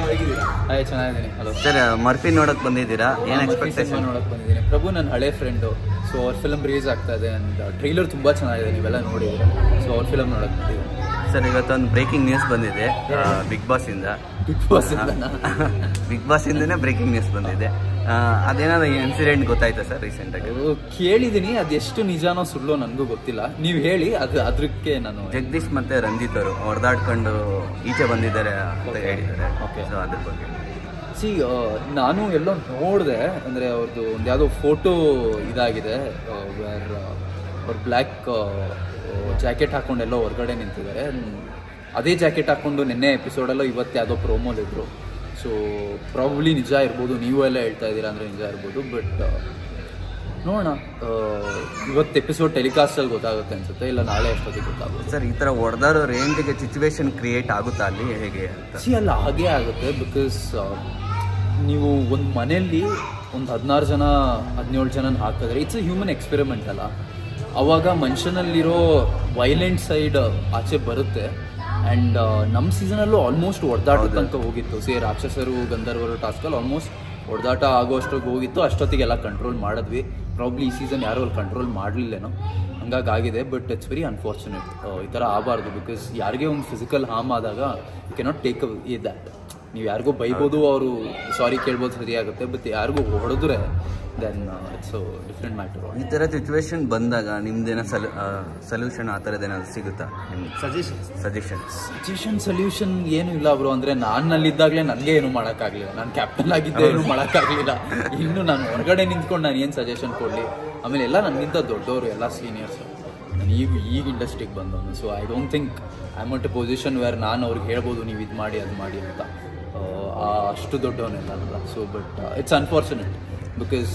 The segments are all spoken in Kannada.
ಹೇಗಿದ್ದೀರಾ ಹಾಯ್ ಚೆನ್ನಾಗಿದ್ದೀನಿ ಹಲೋ ಸರ್ ಮರ್ಫಿ ನೋಡಕ್ ಬಂದಿದ್ದೀರಾ ಏನ್ ಎಕ್ಸ್ಪೆಕ್ಟೇಷನ್ ಸಿನಿಮಾ ನೋಡಕ್ ಬಂದಿದ್ದೀನಿ ಪ್ರಭು ನನ್ನ ಹಳೆ ಫ್ರೆಂಡು ಸೊ ಅವ್ರ ಫಿಲಮ್ ರಿಲೀಸ್ ಆಗ್ತಾ ಇದೆ ಅಂಡ್ ಟ್ರೈಲರ್ ತುಂಬಾ ಚೆನ್ನಾಗಿದೆ ನೀವೆಲ್ಲ ನೋಡಿದ್ರೆ ಸೊ ಅವ್ರ ಫಿಲಮ್ ನೋಡಕ್ ಬಂದಿದ್ದೀನಿ ಸರ್ ಇವತ್ತೊಂದು ಬ್ರೇಕಿಂಗ್ ನ್ಯೂಸ್ ಬಂದಿದೆ ಬಿಗ್ ಬಾಸ್ ಇಂದ ಬಿಗ್ ಬಾಸ್ ಬಿಗ್ ಬಾಸ್ ಇಂದನೇ ಬ್ರೇಕಿಂಗ್ ನ್ಯೂಸ್ ಬಂದಿದೆ ಆ, ಅದೇನಾದ್ರು ಇನ್ಸಿಡೆಂಟ್ ಗೊತ್ತಾಯ್ತಾ ಸರ್ ರೀಸೆಂಟ್ ಆಗಿ ಕೇಳಿದ್ದೀನಿ ಅದೆಷ್ಟು ನಿಜಾನೋ ಸುಳ್ಳೋ ನನಗೂ ಗೊತ್ತಿಲ್ಲ ನೀವು ಹೇಳಿ ಅದು ಅದಕ್ಕೆ ನಾನು ಜಗದೀಶ್ ಮತ್ತೆ ರಂಜಿತ್ ಅವರು ಹೊಡೆದಾಡ್ಕೊಂಡು ಈಚೆ ಬಂದಿದ್ದಾರೆ ಅಂತ Okay. ಹೇಳಿದ್ದಾರೆ Okay. ಸೊ ಅದ್ರ ಬಗ್ಗೆ ಸಿ ನಾನು ಎಲ್ಲೋ ನೋಡಿದೆ ಅಂದರೆ ಅವ್ರದ್ದು ಒಂದು ಯಾವುದೋ ಫೋಟೋ ಇದಾಗಿದೆ ವೇರ್ ಅವ್ರು ಬ್ಲ್ಯಾಕ್ ಜಾಕೆಟ್ ಹಾಕೊಂಡು ಎಲ್ಲೋ ಹೊರಗಡೆ ನಿಂತಿದ್ದಾರೆ ಹ್ಮ್. ಅದೇ ಜಾಕೆಟ್ ಹಾಕೊಂಡು ನಿನ್ನೆ ಎಪಿಸೋಡಲ್ಲೋ ಇವತ್ತು ಯಾವುದೋ ಪ್ರೋಮೋಲಿದ್ರು ಸೊ ಪ್ರಾಬಬ್ಲಿ ನಿಜ ಇರ್ಬೋದು ನೀವು ಎಲ್ಲ ಹೇಳ್ತಾ ಇದ್ದೀರಾ ಅಂದರೆ ನಿಜ ಇರ್ಬೋದು ಬಟ್ ನೋಡೋಣ ಇವತ್ತು ಎಪಿಸೋಡ್ ಟೆಲಿಕಾಸ್ಟಲ್ಲಿ ಗೊತ್ತಾಗುತ್ತೆ ಅನ್ಸುತ್ತೆ ಇಲ್ಲ ನಾಳೆ ಅಷ್ಟೊತ್ತಿಗೆ ಗೊತ್ತಾಗುತ್ತೆ ಸರ್ ಈ ತರ ಹೊಡೆದಾರೋ ರೇಂಜ್ಗೆ ಸಿಚುವೇಶನ್ ಕ್ರಿಯೇಟ್ ಆಗುತ್ತಾ ಅಲ್ಲಿ ಹೇಗೆ ಅಂತ ಸಿ ಅಲ್ಲ ಹಾಗೇ ಆಗುತ್ತೆ ಬಿಕಾಸ್ ನೀವು ಒಂದು ಮನೆಯಲ್ಲಿ ಒಂದು ಹದಿನಾರು ಜನ ಹದಿನೇಳು ಜನ ಹಾಕಿದ್ರೆ ಇಟ್ಸ್ ಅ ಹ್ಯೂಮನ್ ಎಕ್ಸ್ಪೆರಿಮೆಂಟ್ ಅಲ್ಲ ಅವಾಗ ಮನುಷ್ಯನಲ್ಲಿರೋ ವೈಲೆಂಟ್ ಸೈಡ್ ಆಚೆ ಬರುತ್ತೆ ಆ್ಯಂಡ್ ನಮ್ಮ ಸೀಸನಲ್ಲೂ ಆಲ್ಮೋಸ್ಟ್ ಹೊಡೆದಾಟ ತನಕ ಹೋಗಿತ್ತು ಸಿ ರಾಕ್ಷಸರು ಗಂಧರ್ವರು ಟಾಸ್ಕಲ್ಲಿ ಆಲ್ಮೋಸ್ಟ್ ಹೊಡೆದಾಟ ಆಗೋ ಅಷ್ಟೊತ್ತಿಗೆ ಹೋಗಿತ್ತು ಅಷ್ಟೊತ್ತಿಗೆಲ್ಲ ಕಂಟ್ರೋಲ್ ಮಾಡಿದ್ವಿ ಪ್ರಾಬ್ಲಿ ಈ ಸೀಸನ್ ಯಾರೂ ಅಲ್ಲಿ ಕಂಟ್ರೋಲ್ ಮಾಡಲಿಲ್ಲೇನೋ ಹಂಗಾಗಿ ಆಗಿದೆ ಬಟ್ ಇಟ್ಸ್ ವೆರಿ ಅನ್ಫಾರ್ಚುನೇಟ್ ಈ ಥರ ಆಗಬಾರ್ದು ಬಿಕಾಸ್ ಯಾರಿಗೆ ಒಂದು ಫಿಸಿಕಲ್ ಹಾರ್ಮ್ ಆದಾಗ ಯು ಕೆನಾಟ್ ಟೇಕ್ ಈ ದ್ಯಾಟ್ ನೀವು ಯಾರಿಗೂ ಬೈಬೋದು ಅವರು ಸಾರಿ ಕೇಳ್ಬೋದು ಸರಿಯಾಗುತ್ತೆ ಬಟ್ ಯಾರಿಗೂ ಹೊಡೆದ್ರೆ ದೆನ್ ಇಟ್ಸ್ ಡಿಫ್ರೆಂಟ್ ಮ್ಯಾಟರ್ ಈ ತರ ಸಿಚುವೇಶನ್ ಬಂದಾಗ ನಿಮ್ದೇನೋ ಸಲ್ ಸೊಲ್ಯೂಷನ್ ಆ ಥರದ್ದು ಏನಾದ್ರು ಸಿಗುತ್ತಾ ನಿಮ್ಗೆ ಸಜೆಷನ್ಸ್ ಸಜೆಷನ್ ಸಜೆಷನ್ ಸೊಲ್ಯೂಷನ್ ಏನು ಇಲ್ಲ ಬ್ರೋ ಅಂದರೆ ನಾನು ಅಲ್ಲಿದ್ದಾಗಲೇ ನನಗೆ ಏನು ಮಾಡೋಕ್ಕಾಗಲಿಲ್ಲ ನಾನು ಕ್ಯಾಪ್ಟನ್ ಆಗಿದ್ದೆ ಏನು ಮಾಡೋಕ್ಕಾಗಲಿಲ್ಲ ಇನ್ನು ನಾನು ಹೊರಗಡೆ ನಿಂತ್ಕೊಂಡು ನಾನು ಏನು ಸಜೆಷನ್ ಕೊಡಲಿ ಆಮೇಲೆ ಎಲ್ಲ ನನಗಿಂತ ದೊಡ್ಡವರು ಎಲ್ಲ ಸೀನಿಯರ್ಸ್ ನಾನು ಈಗ ಈಗ ಇಂಡಸ್ಟ್ರಿಗೆ ಬಂದವನು so I don't think I am at a position where ನಾನು ಅವ್ರಿಗೆ ಹೇಳ್ಬೋದು ನೀವು ಇದು ಮಾಡಿ ಅದು ಮಾಡಿ ಅಂತ ಆ, ಆ ಅಷ್ಟು ದೊಡ್ಡವನೆಲ್ಲ ಅಲ್ಲ so but it's unfortunate because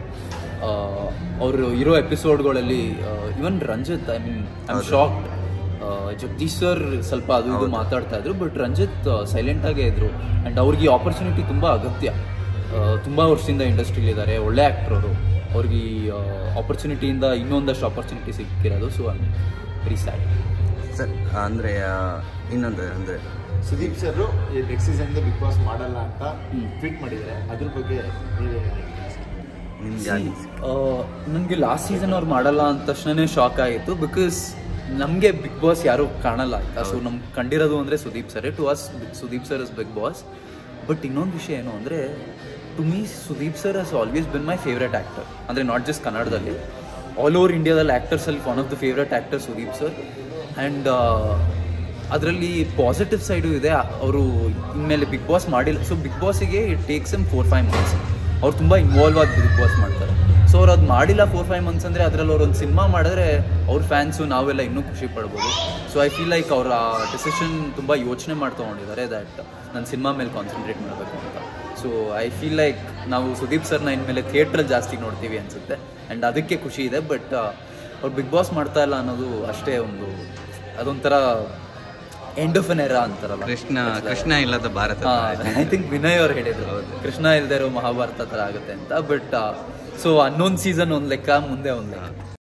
ಅವರು ಇರೋ ಎಪಿಸೋಡ್ಗಳಲ್ಲಿ even Ranjith I mean I am shocked Jagadish sir ಸ್ವಲ್ಪ ಅದು ಇದು ಮಾತಾಡ್ತಾ ಇದ್ರು ಬಟ್ ರಂಜಿತ್ ಸೈಲೆಂಟ್ ಆಗೇ ಇದ್ರು ಆ್ಯಂಡ್ ಅವ್ರಿಗೆ ಈ ಆಪರ್ಚುನಿಟಿ ತುಂಬ ಅಗತ್ಯ ಆ, ತುಂಬ ವರ್ಷದಿಂದ ಇಂಡಸ್ಟ್ರಿಲಿ ಇದ್ದಾರೆ ಒಳ್ಳೆ ಆ್ಯಕ್ಟರ್ ಅವರು ಅವ್ರಿಗೆ ಈ ಆಪರ್ಚುನಿಟಿಯಿಂದ ಇನ್ನೊಂದಷ್ಟು ಆಪರ್ಚುನಿಟಿ ಸಿಕ್ಕಿರೋದು so I very sad sir ಅಂದರೆ ಇನ್ನೊಂದು ಅಂದರೆ Sudeep sir next season Bigg Boss ಮಾಡಲ್ಲ ಅಂತ ಟ್ವೀಟ್ ಮಾಡಿದ್ದಾರೆ ಅದ್ರ ಬಗ್ಗೆ ನೀವೇ ನಿಮ್ಗೆ ಯಾಕೆ ನನಗೆ ಲಾಸ್ಟ್ ಸೀಸನ್ ಅವ್ರು ಮಾಡಲ್ಲ ಅಂದ ತಕ್ಷಣನೇ ಶಾಕ್ ಆಯಿತು ಬಿಕಾಸ್ ನಮಗೆ ಬಿಗ್ ಬಾಸ್ ಯಾರೂ ಕಾಣಲ್ಲ ಆಯ್ತಾ ಸೊ ನಮ್ಗೆ ಕಂಡಿರೋದು ಅಂದರೆ Sudeep sir to us Sudeep sir is Bigg Boss but ಇನ್ನೊಂದು ವಿಷಯ ಏನು ಅಂದರೆ to me Sudeep sir has always been my favourite actor ಅಂದರೆ ನಾಟ್ ಜಸ್ಟ್ ಕನ್ನಡದಲ್ಲಿ ಆಲ್ ಓವರ್ ಇಂಡಿಯಾದಲ್ಲಿ ಆ್ಯಕ್ಟರ್ಸಲ್ಲಿ one of the favourite actor Sudeep sir and ಅದರಲ್ಲಿ ಪಾಸಿಟಿವ್ ಸೈಡು ಇದೆ ಅವರು ಇನ್ಮೇಲೆ ಬಿಗ್ ಬಾಸ್ ಮಾಡಿಲ್ಲ ಸೊ ಬಿಗ್ ಬಾಸಿಗೆ it takes um four five months ಅವ್ರು ತುಂಬ ಇನ್ವಾಲ್ವ್ ಆಗಿ ಬಿಗ್ ಬಾಸ್ ಮಾಡ್ತಾರೆ ಸೊ ಅವ್ರು ಅದು ಮಾಡಿಲ್ಲ ಫೋರ್ ಫೈವ್ ಮಂತ್ಸ್ ಅಂದರೆ ಅದರಲ್ಲಿ ಅವ್ರು ಒಂದು ಸಿನಿಮಾ ಮಾಡಿದ್ರೆ ಅವ್ರ ಫ್ಯಾನ್ಸು ನಾವೆಲ್ಲ ಇನ್ನೂ ಖುಷಿ ಪಡ್ಬೋದು ಸೊ ಐ ಫೀಲ್ ಲೈಕ್ ಅವ್ರ ಡಿಸಿಷನ್ ತುಂಬ ಯೋಚನೆ ಮಾಡಿ ತೊಗೊಂಡಿದ್ದಾರೆ ದ್ಯಾಟ್ ನಾನು ಸಿನಿಮಾ ಮೇಲೆ ಕಾನ್ಸಂಟ್ರೇಟ್ ಮಾಡಬೇಕು ಅಂತ ಸೊ ಐ ಫೀಲ್ ಲೈಕ್ ನಾವು ಸುದೀಪ್ ಸರ್ನ ಇನ್ಮೇಲೆ ಥಿಯೇಟ್ರಲ್ಲಿ ಜಾಸ್ತಿ ನೋಡ್ತೀವಿ ಅನಿಸುತ್ತೆ ಆ್ಯಂಡ್ ಅದಕ್ಕೆ ಖುಷಿ ಇದೆ ಬಟ್ ಅವ್ರು ಬಿಗ್ ಬಾಸ್ ಮಾಡ್ತಾ ಇಲ್ಲ ಅನ್ನೋದು ಅಷ್ಟೇ ಒಂದು ಅದೊಂಥರ ಎಂಡ್ ಆಫ್ ಎನ್ ಎರಾ ಅಂತಾರಲ್ಲ ಕೃಷ್ಣ ಕೃಷ್ಣ ಇಲ್ಲದ ಭಾರತ ಐ ಥಿಂಕ್ ವಿನಯ್ ಅವ್ರು ಹೇಳಿದ್ರು ಕೃಷ್ಣ ಇಲ್ದೇ ಇರೋ ಮಹಾಭಾರತ ಥರ ಆಗುತ್ತೆ ಅಂತ ಬಟ್ ಸೊ ಹನ್ನೊಂದು ಸೀಸನ್ ಒಂದು ಲೆಕ್ಕ ಮುಂದೆ ಒಂದು ಲೆಕ್ಕ